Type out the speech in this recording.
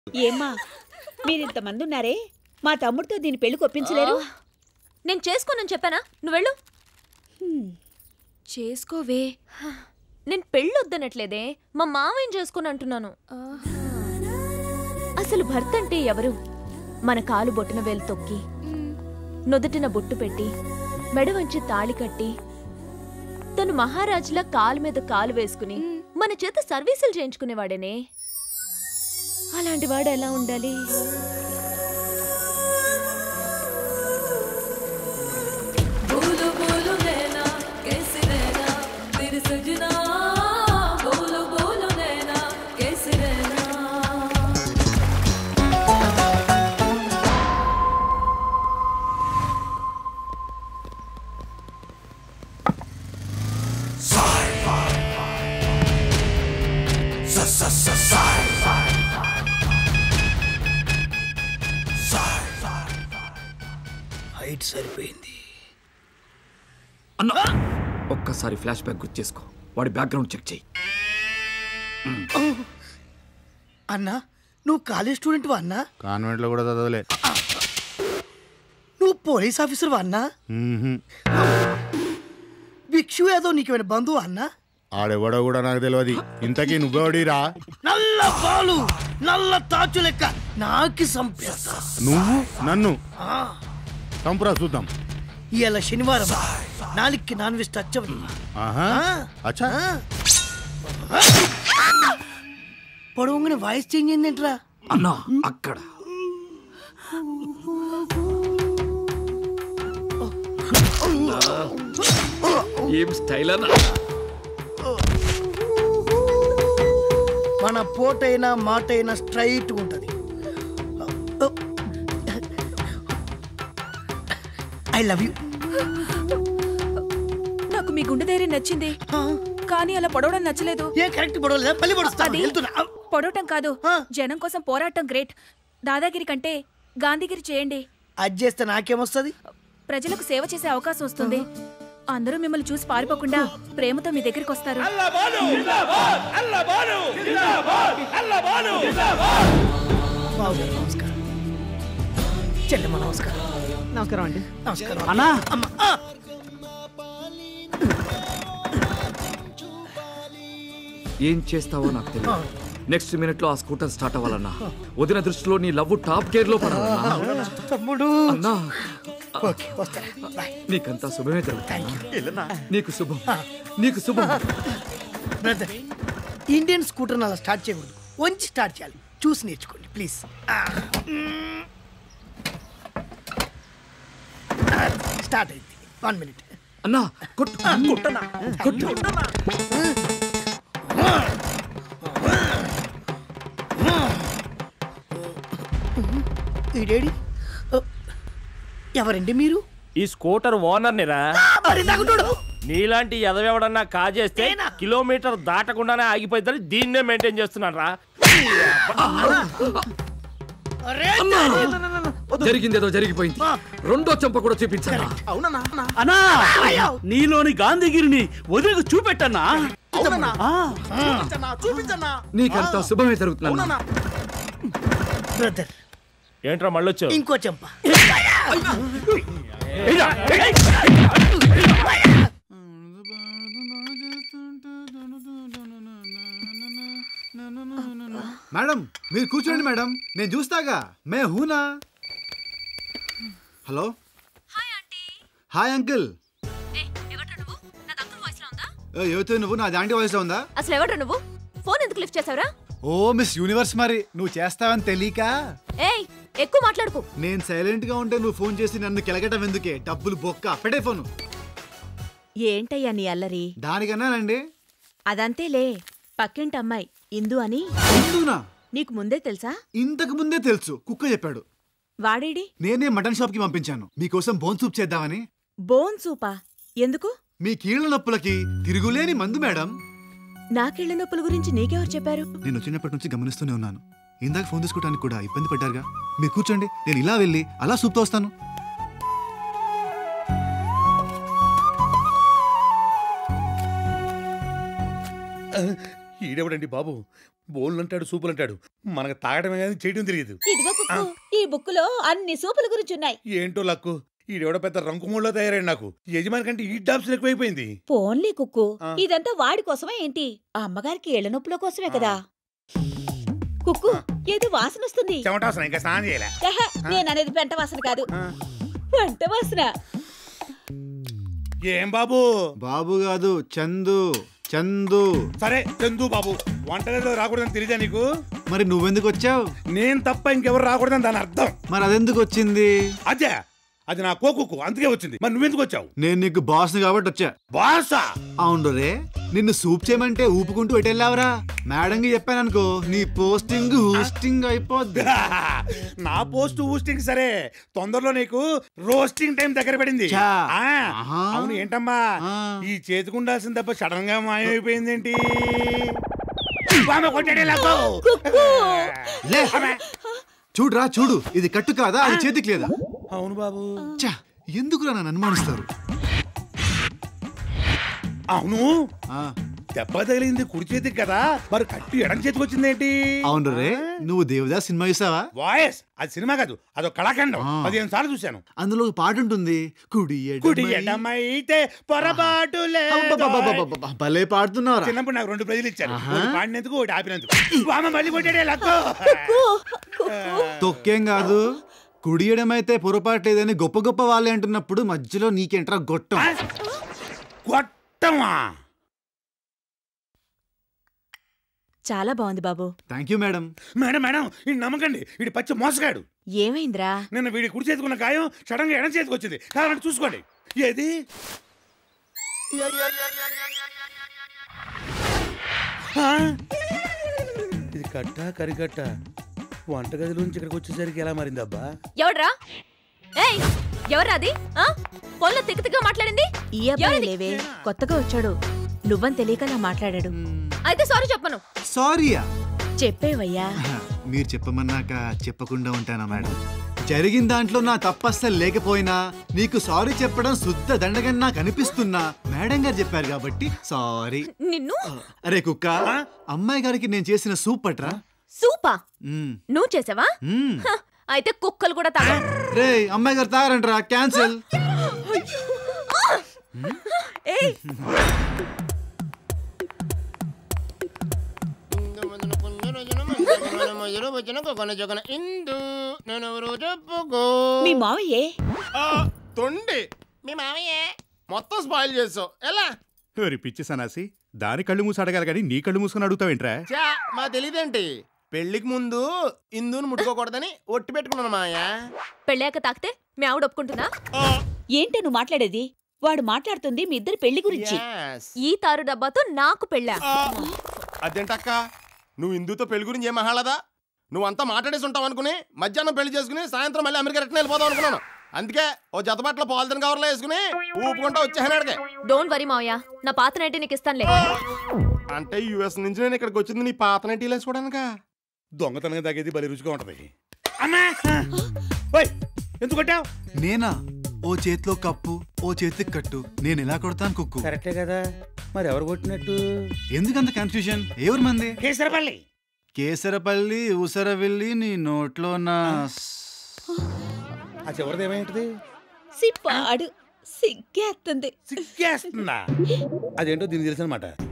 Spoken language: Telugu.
ఏమ్మా మీరింతమంది ఉన్నారే మా తమ్ముడితో దీని పెళ్లి కొప్పించలేరు నేను చేసుకోనని చెప్పానా నువ్వు వెళ్ళు హ్మ్. చేసుకోవే నేను పెళ్ళి వద్దనట్లేదే మా మామయ్య చేసుకొని అంటున్నాను అసలు భర్త అంటే ఎవరు మన కాలు బొట్టున వేలు తొక్కి నుదుటిన బొట్టు పెట్టి మెడ వంచి తాళి కట్టి తను మహారాజులా కాలు మీద కాలు వేసుకుని మన చేత సర్వీసులు చేయించుకునేవాడేనే అలాంటి వాడు ఎలా ఉండాలి बोलो बोलो नैना कैसे रहना तेरे सजना बोलो बोलो नैना कैसे रहना హైట్ సరిపోయింది అన్నా ఒక్కసారి ఫ్లాష్ బ్యాక్ గుర్తు చేసుకో వాడి బ్యాక్గ్రౌండ్ చెక్ చేయి అన్నా నువ్వు కాలేజ్ స్టూడెంట్ వా అన్నా కాన్వెంట్లో కూడా చదవలే నువ్వు పోలీస్ ఆఫీసర్ వా అన్నా మ్మ్హ్మ్. భిక్షు యాదవ్ నీకేమైనా బంధువు అన్నా ఆడెవడో కూడా నాకు తెలియదు ఇంతకీ నువ్వెవడిరా నల్ల పాలు నల్ల తాచు లెక్క నాకి సంపేస్తా నువ్వు నన్ను చంపురా చూద్దాం ఇవాళ శనివారం నాలుగుకి నాన్ వెజ్ టచ్ అవ్వదు ఆహా అచ్చా పొడవుగానే వాయిస్ చేంజ్ అయిందేంట్రా అన్నా అక్కడ ఏం స్టైల్ అన్నా మన పోటైనా మాటైనా స్ట్రైట్ ఉంటది ఐ లవ్ యూ నాకు మీ గుండె ధైర్యం నచ్చింది కానీ అలా పొడవడం నచ్చలేదు ఏ కరెక్ట్ పడవలేదా పల్లి పడుస్తాను అది వెళ్తున్నా పొడవటం కాదు ఆ. జనం కోసం పోరాటం గ్రేట్ దాదాగిరి కంటే గాంధీగిరి చేయండి అది చేస్తే నాకేమొస్తుంది ప్రజలకు సేవ చేసే అవకాశం వస్తుంది అందరూ మిమ్మల్ని చూసి పారిపోకుండా ప్రేమతో మీ దగ్గరికి వస్తారు బాబు గారు నమస్కారం చెల్లెమ్మ నమస్కారం నమస్కారం అండి నమస్కారం అన్నా అమ్మ ఆ! ఏం చేస్తావో నాకు తెలియదు నెక్స్ట్ మినిట్ లో ఆ స్కూటర్ స్టార్ట్ అవ్వాలన్నా వదిన దృష్టిలో నీ లవ్ టాప్ గేర్ లో పడాలన్నా తమ్ముడు అన్నా ఓకే వస్తా బాయ్ నీకంతా శుభమే జరుగుతుంది థ్యాంక్ యూ నీకు శుభం నీకు శుభం బ్రదర్ ఇండియన్ స్కూటర్ అలా స్టార్ట్ చేయకూడదు వంచి స్టార్ట్ చేయాలి చూసి నేర్చుకోండి ప్లీజ్ స్టార్ట్ అయింది వన్ మినిట్ అన్నా కొట్టు కొట్టు ఈడేడి ఓ, ఎవరండి మీరు ఈ స్కూటర్ ఓనర్ నిరా మరి నాకు చూడు. నీలాంటి ఎదవెవడన్నా కాజేస్తే నేనా? కిలోమీటర్ దాటకుండానే ఆగిపోయిందని దీన్నే మెయింటైన్ చేస్తున్నాను రా అరే, జరిగిందేదో జరిగిపోయింది రెండో చెంప కూడా చూపించాను అన్నా నీలోని గాంధీగిరిని వదిలికి చూపెట్టన్నా ఆ. నీకంతా శుభమే జరుగుతుందన్నా బ్రదర్ ఏంట్రా మళ్ళొచ్చావు ఇంకో చెంప మేడం మీరు కూర్చోండి మేడం నేను చూస్తాగా మే హూనా హలో హాయ్ అంకుల్ యువత నువ్వు నా దాంటి వాయిస్ ఉందా అసలు ఎవడ్రా నువ్వు ఫోన్ ఎందుకు లిఫ్ట్ చేసావురా ఓ మిస్ యూనివర్స్ మరి నువ్వు చేస్తావని తెలియక ఏయ్ ఎక్కువ మాట్లాడుకు నేను సైలెంట్ గా ఉంటే నువ్వు ఫోన్ చేసి నన్ను కెలగటం ఎందుకే డబ్బులు బొక్క పెట్టే ఫోను ఏంటయ్యా నీ అల్లరి దానికన్నానండి అదంతేలే పక్కింటి అమ్మాయి ఇందు అని ఎందునా నీకు ముందే తెలుసా ఇంతకు ముందే తెలుసు కుక్క చెప్పాడు వాడేడి నేనే మటన్ షాప్ కి పంపించాను మీకోసం బోన్ సూప్ చేద్దామని బోన్ సూపా ఎందుకు మీ కీళ్ల నొప్పులకి తిరుగులేని మందు మేడం నాకెళ్ళ నొప్పుల గురించి నీకెవరు చెప్పారు నేను వచ్చినప్పటి నుంచి గమనిస్తూనే ఉన్నాను ఇందాక ఫోన్ తీసుకోవడానికి కూడా ఇబ్బంది పడ్డారుగా మీరు కూర్చోండి నేను ఇలా వెళ్ళి అలా సూప్తో వస్తాను ఈడెవడండి బాబు బోన్లు అంటాడు సూపులు అంటాడు మనకు తాగడమే కానీ చేయడం తెలియదు ఇదిగో కుక్కు ఈ బుక్ లో అన్ని సూపుల గురించి ఉన్నాయి ఏంటో లక్కు ఈడెవడ పెద్ద రంకుమూళ్ళలో తయారైంది నాకు యజమాని కంటే ఈ డాబ్స్ ఎక్కువైపోయింది పోన్లీ కుక్కు ఆ. ఇదంతా వాడి కోసమే ఏంటి ఆ అమ్మగారికి ఏళ్ల నొప్పుల కోసమే కదా కుక్కు ఏది వాసన వస్తుంది చెమటాసన ఇంకా స్నానం చేయలే ఎహె, నేను అనేది పెంట వాసన కాదు వంట వాసన ఏం బాబు బాబు కాదు చందు చందు సరే చందు బాబు వంటగదిలో రాకూడదని తెలియదా నీకు మరి నువ్వెందుకు వచ్చావు నేను తప్ప ఇంకెవరు రాకూడదని దాని అర్థం మరి అదెందుకు వచ్చింది అదే అది నా కోకుకు అందుకే వచ్చింది మరి నువ్వెందుకు వచ్చావు నేను నీకు బాస్ని కాబట్టి వచ్చా బాసా అవును రే నిన్ను సూప్ చేయమంటే ఊపుకుంటూ ఎటు వెళ్ళావురా మేడంకి చెప్పాననుకో నీ పోస్టింగ్ హూస్టింగ్ అయిపోద్ది నా పోస్ట్ ఊస్టింగ్ సరే తొందరలో నీకు రోస్టింగ్ టైం దగ్గర పడింది చా. ఆ, ఆహా. అవును ఏంటమ్మా ఆ. ఈ చేతికి ఉండాల్సిన తప్ప సడన్ గా మాయమైపోయిందేంటి బామ్మ కొట్టాడే లాక్కో. లే చూడురా చూడు ఇది కట్టు కాదా అది చేతికి లేదా అవును బాబు చా ఎందుకురా నన్ను అనుమానిస్తారు అవును ఆ, దెబ్బ తగిలింది కుడి చేతికి కదా మరి కట్టి ఎడం చేతికి వచ్చిందేంటి అవును రే నువ్వు దేవదాస్ సినిమా చూసావా వాయస్ అది సినిమా కాదు అదొక కళాఖండం ఆ. పదిహేను సార్లు చూశాను అందులో ఒక పాట ఉంటుంది కుడి ఎడమై- కుడి ఎడమైతే పొరపాటు లేదు అబ్బబ్బబ్బబ్బబ్బబ్బ, భలే పాడుతున్నావురా చిన్నప్పుడు నాకు రెండు ప్రజలు ఇచ్చారు ఆహా. ఒకటి పాడినందుకు ఒకటి ఆపినందుకు బామ్మ మళ్ళీ కొట్టాడే లక్కో తొక్కేం కాదు కుడియడమైతే పొరపాటు లేదని గొప్ప గొప్ప వాళ్ళే అంటున్నప్పుడు మధ్యలో నీకేంట్రా గొట్టం కొట్టమా చాలా బాగుంది బాబు thank you madam madam madam ఈ నమ్మకండి వీడి పచ్చి మోసగాడు ఏమైందిరా నిన్న వీడి కుడి చేతికున్న గాయం సడన్ గా ఎడం చేతికి వచ్చింది కావాలంటే చూసుకోండి ఏది ఆ? ఇది కట్ట కరికట్ట వంటగదిలోంచి ఇక్కడికి వచ్చేసరికి ఎలా మారిందబ్బా ఎవడ్రా ఏయ్ ఎవరా అది ఆ? ఫోన్లో తిక్క తిక్క మాట్లాడింది ఈ అబ్బాయి ఎవరిది? లేవే కొత్తగా వచ్చాడు నువ్వని తెలియక అలా మాట్లాడాడు అయితే సారీ చెప్పను సారీయా చెప్పేవయ్యా మీరు చెప్పమన్నాక చెప్పకుండా ఉంటానా మేడం జరిగిన దాంట్లో నా తప్పస్సలు లేకపోయినా నీకు సారీ చెప్పడం శుద్ధ దండగా నాకు అనిపిస్తున్నా మేడం గారు చెప్పారు కాబట్టి సారీ నిన్ను అరే కుక్క అమ్మాయి గారికి నేను చేసిన సూప్ పట్రా సూపా మ్మ్. నువ్వు చేసావా మ్మ్. హ, అయితే కుక్కలు కూడా తాగా రే అమ్మాయి గారు తాగరంట్రా క్యాన్సిల్ ఏయ్ మీ మావయ్యే తొండి మీ మామయ్యే మొత్తం స్పాయిల్ చేసావు ఎలా ఓరి పిచ్చి సనాసి దాని కళ్ళు మూసి అడగాలి కానీ నీ కళ్ళు మూసుకొని అడుగుతావేంట్రా చా మా తెలియదేంటి పెళ్లికి ముందు ఇందుని ముట్టుకోకూడదని ఒట్టి పెట్టుకున్నాను మాయా పెళ్ళాక తాకితే మీ ఆవిడ ఒప్పుకుంటుందా ఏంటే నువ్వు మాట్లాడేది వాడు మాట్లాడుతుంది మీ ఇద్దరి పెళ్లి గురించి ఈ తారు డబ్బాతో నాకు పెళ్ళా అదేంటక్క నువ్వు హిందూతో పెళ్లి గురించి ఏం మహాలదా నువ్వంతా మాట్లాడేసి ఉంటావు అనుకుని మధ్యాహ్నం పెళ్లి చేసుకుని సాయంత్రం మళ్ళీ అమెరికా రిటర్న్ వెళ్ళిపోదాం అనుకున్నాను అందుకే ఓ జత బట్టలు పాలిథిన్ కవర్లో వేసుకుని ఊపుకుంటా వచ్చేసాను అడిగే డోంట్ వరీ మావయ్య నా పాత నైటీ నీకు ఇస్తానులే అంటే యుఎస్ నుంచి నేను ఇక్కడికి వచ్చింది నీ పాత నైటీలు వేసుకోవడానికా దొంగతనంగా తగ్గేది భలే రుచిగా ఉంటది అమ్మా ఓయ్ ఎందుకు కొట్టావు నేనా ఓ చేతిలో కప్పు ఓ చేతికి కట్టు నేను ఎలా కొడతాను కుక్కు కరెక్టే కదా మరి ఎవరు కొట్టినట్టు ఎందుకంత కన్ఫ్యూజన్ ఎవరు మంది కేసరపల్లి కేసరపల్లి ఊసరవెల్లి నీ నోట్లో నా ఆ చివరిది ఏమైంటది సిప్పాడు సిగ్గేస్తుంది సిగ్గేస్తుందా అదేంటో దీనికి తెలుసు అనమాట